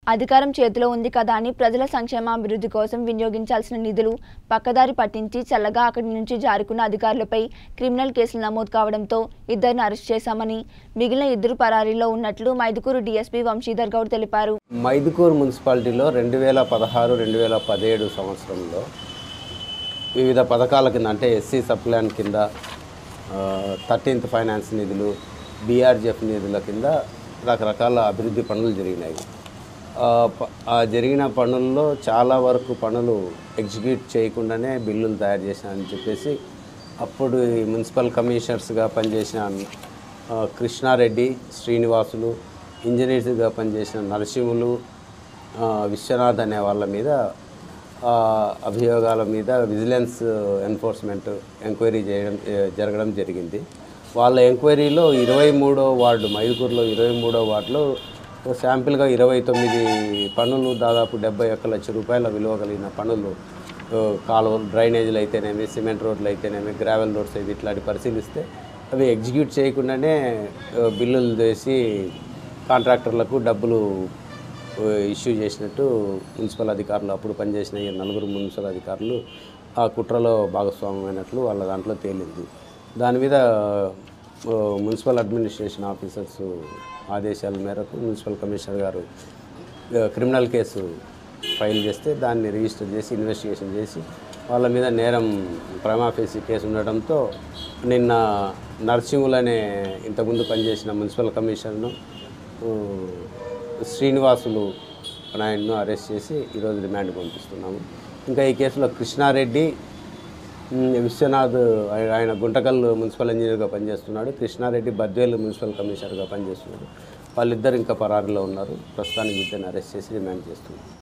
అధికారం చేతిలో ఉంది కదా అని ప్రజల సంక్షేమ అభివృద్ధి కోసం వినియోగించాల్సిన నిధులు పక్కదారి పట్టించి చల్లగా అక్కడి నుంచి జారుకున్న అధికారులపై క్రిమినల్ కేసులు నమోదు కావడంతో ఇద్దరిని అరెస్ట్ చేశామని మిగిలిన ఇద్దరు పరారీలో ఉన్నట్లు మైదుకూరు డీఎస్పీ వంశీధర్ గౌడ్ తెలిపారు మైదుకూరు మున్సిపాలిటీలో రెండు వేల పదహారు రెండు వేల పదిహేడు సంవత్సరంలో వివిధ పథకాల కింద అంటే ఎస్సీ సబ్ ప్లాన్ కింద థర్టీన్త్ ఫైనాన్స్ నిధులు బీఆర్జెఫ్ నిధుల కింద రకరకాల అభివృద్ధి పనులు జరిగినాయి ఆ ప- ఆ జరిగిన పనుల్లో చాలా వరకు పనులు ఎగ్జిక్యూట్ చేయకుండానే బిల్లులు తయారు చేశానని చెప్పేసి అప్పుడు ఈ మున్సిపల్ కమిషనర్స్గా పనిచేసిన ఆ, కృష్ణారెడ్డి శ్రీనివాసులు ఇంజనీర్స్గా పనిచేసిన నరసింహులు ఆ, విశ్వనాథ్ అనే వాళ్ళ మీద ఆ, అభియోగాల మీద విజిలెన్స్ ఎన్ఫోర్స్మెంట్ ఎంక్వైరీ చేయడం ఏ, జరగడం జరిగింది వాళ్ళ ఎంక్వైరీలో ఇరవై మూడో వార్డు మైదుకూరులో ఇరవై మూడో వార్డులో ఓ శాంపిల్గా ఇరవై తొమ్మిది పనులు దాదాపు డెబ్బై ఒక్క లక్ష రూపాయల విలువ కలిగిన పనులు ఓ, కాలువలు డ్రైనేజీలు అయితేనేమి సిమెంట్ రోడ్లు అయితేనేమి గ్రావెల్ రోడ్స్ అయితే ఇట్లాంటి పరిశీలిస్తే అవి ఎగ్జిక్యూట్ చేయకుండానే ఓ, బిల్లులు చేసి కాంట్రాక్టర్లకు డబ్బులు ఇష్యూ చేసినట్టు మున్సిపల్ అధికారులు అప్పుడు పనిచేసిన ఈ నలుగురు మున్సిపల్ అధికారులు ఆ కుట్రలో భాగస్వామ్యమైనట్లు వాళ్ళ దాంట్లో తేలింది దాని మీద ఆ, మున్సిపల్ అడ్మినిస్ట్రేషన్ ఆఫీసర్స్ ఆదేశాల మేరకు మున్సిపల్ కమిషనర్ గారు ఆ, క్రిమినల్ కేసు ఫైల్ చేస్తే దాన్ని రిజిస్టర్ చేసి ఇన్వెస్టిగేషన్ చేసి వాళ్ళ మీద నేరం ప్రైమాఫేసి కేసు ఉండడంతో నిన్న నర్సింహులు అనే ఇంతకుముందు పనిచేసిన మున్సిపల్ కమిషనర్ను ఆ, శ్రీనివాసులు నాయుడును అరెస్ట్ చేసి ఈరోజు రిమాండ్ పంపిస్తున్నాము ఇంకా ఈ కేసులో కృష్ణారెడ్డి ఉమ్, విశ్వనాథ్ ఆయ- ఆయన గుంటకల్ మున్సిపల్ ఇంజనీర్గా పనిచేస్తున్నాడు కృష్ణారెడ్డి బద్వేలు మున్సిపల్ కమిషనర్గా పనిచేస్తున్నాడు వాళ్ళిద్దరు ఇంకా పరారీలో ఉన్నారు ప్రస్తుతానికి ఇద్దరిని అరెస్ట్ చేసి రిమాండ్ చేస్తున్నాం